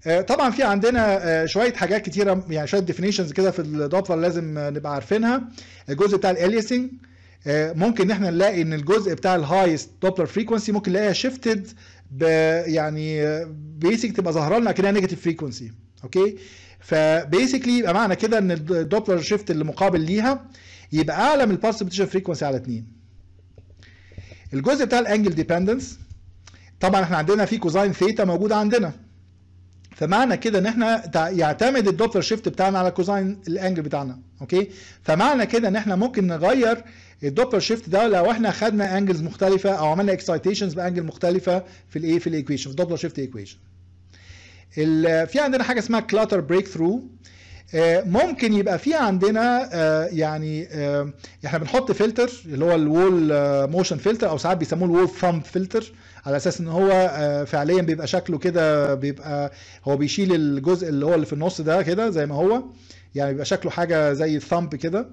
آه، طبعا في عندنا آه، شويه حاجات كتيره يعني شويه ديفينيشنز كده في الدوبلر لازم آه، نبقى عارفينها الجزء بتاع الاليسنج ممكن ان احنا نلاقي ان الجزء بتاع الهايست دوبلر فريكونسي ممكن نلاقيها شيفتد يعني بيسك تبقى ظاهره لنا كده نيجاتيف فريكونسي اوكي فبيسكلي يبقى معنى كده ان الدوبلر شيفت اللي مقابل ليها يبقى اعلى من البالس بوتنشال فريكونسي على 2 الجزء بتاع الانجل ديبندنس طبعا احنا عندنا في كوزاين ثيتا موجوده عندنا فمعنى كده ان احنا تع- يعتمد الدوبلر شيفت بتاعنا على كوزاين الانجل بتاعنا اوكي فمعنى كده ان احنا ممكن نغير الدوبلر شيفت ده لو احنا خدنا انجلز مختلفه او عملنا اكسايتيشنز بانجل مختلفه في الايه في الايكويشن في الدوبلر شيفت ايكويشن في عندنا حاجه اسمها كلاتر بريك ثرو ممكن يبقى في عندنا آه، يعني آه، احنا بنحط فلتر اللي هو الوول موشن فلتر او ساعات بيسموه الوول ثامب فلتر على اساس ان هو آه، فعليا بيبقى شكله كده بيبقى هو بيشيل الجزء اللي هو اللي في النص ده كده زي ما هو يعني بيبقى شكله حاجه زي الثامب كده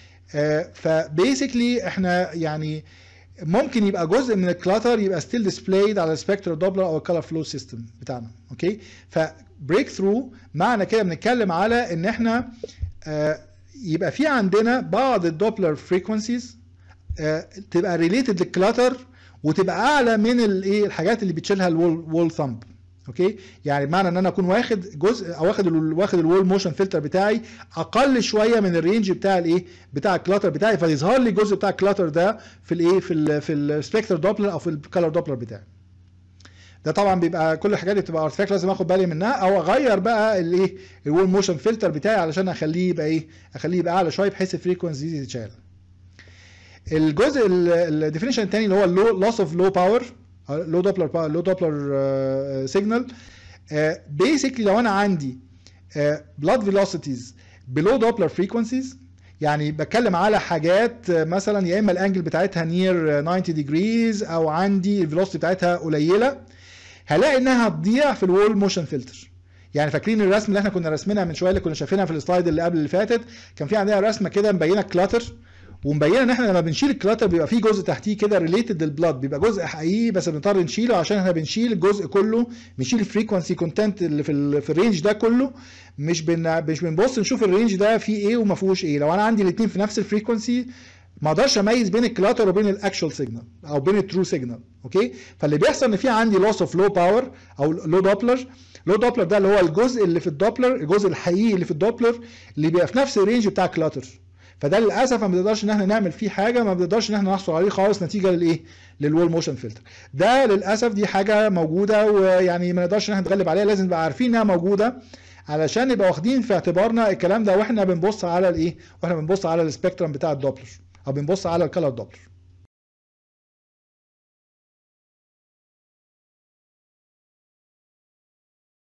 فبيسكلي احنا يعني ممكن يبقى جزء من الكلاتر يبقى ستيل ديسبلايد على السبكتر دوبلر او الكالر فلو سيستم بتاعنا اوكي فبريك ثرو معنى كده بنتكلم على ان احنا آه، يبقى في عندنا بعض الدوبلر فريكونسيز تبقى ريليتد للكلاتر وتبقى اعلى من الايه الحاجات اللي بتشيلها الوول وول ثامب اوكي يعني بمعنى ان انا اكون واخد جزء او واخد ال واخد الوول موشن فلتر بتاعي اقل شويه من الرينج بتاع الايه بتاع الكلاتر بتاعي فيظهر لي الجزء بتاع الكلاتر ده في الايه في ال في السبكتر دوبلر او في الكالر دوبلر بتاعي ده طبعا بيبقى كل الحاجات دي بتبقى ارتفاكت لازم اخد بالي منها او اغير بقى الايه الوول موشن فلتر بتاعي علشان اخليه يبقى ايه اخليه يبقى اعلى شويه بحيث الفريكونسي دي تتشال الجزء الديفينيشن الثاني اللي هو اللو لوس اوف لو باور لو دوبلر لو دوبلر سيجنال بيسكلي لو انا عندي بلاد فيلوسيتيز بلو دوبلر فريكونسيز يعني بتكلم على حاجات آه، مثلا يا اما الانجل بتاعتها نير 90 ديجريز او عندي الفيلوسيتي بتاعتها قليله هلاقي انها هتضيع في الوول موشن فلتر يعني فاكرين الرسم اللي احنا كنا راسمينها من شويه اللي كنا شايفينها في السلايد اللي قبل اللي فاتت كان في عندنا رسمه كده مبينه كلاتر ومبينه ان احنا لما بنشيل الكلاتر بيبقى فيه جزء تحتيه كده ريليتد للبلاد بيبقى جزء حقيقي بس بنضطر نشيله عشان احنا بنشيل الجزء كله بنشيل الفريكونسي كونتنت اللي في ال في الرينج ده كله مش بن مش بنبص نشوف الرينج ده فيه ايه وما فيهوش ايه لو انا عندي الاثنين في نفس الفريكونسي ما اقدرش اميز بين الكلاتر وبين الاكشوال سيجنال او بين الترو سيجنال اوكي فاللي بيحصل ان في عندي لوس اوف لو باور او لو دوبلر لو دوبلر ده اللي هو الجزء اللي في الدوبلر الجزء الحقيقي اللي في الدوبلر اللي بيبقى في نفس الرينج بتاع الكلاتر فده للاسف ما بنقدرش ان احنا نعمل فيه حاجه ما بنقدرش ان احنا نحصل عليه خالص نتيجه للايه للوول موشن فلتر ده للاسف دي حاجه موجوده ويعني ما نقدرش ان احنا نتغلب عليها لازم نبقى عارفين انها موجوده علشان نبقى واخدين في اعتبارنا الكلام ده واحنا بنبص على الايه واحنا بنبص على السبيكترم بتاع الدوبلر او بنبص على الكالر دوبلر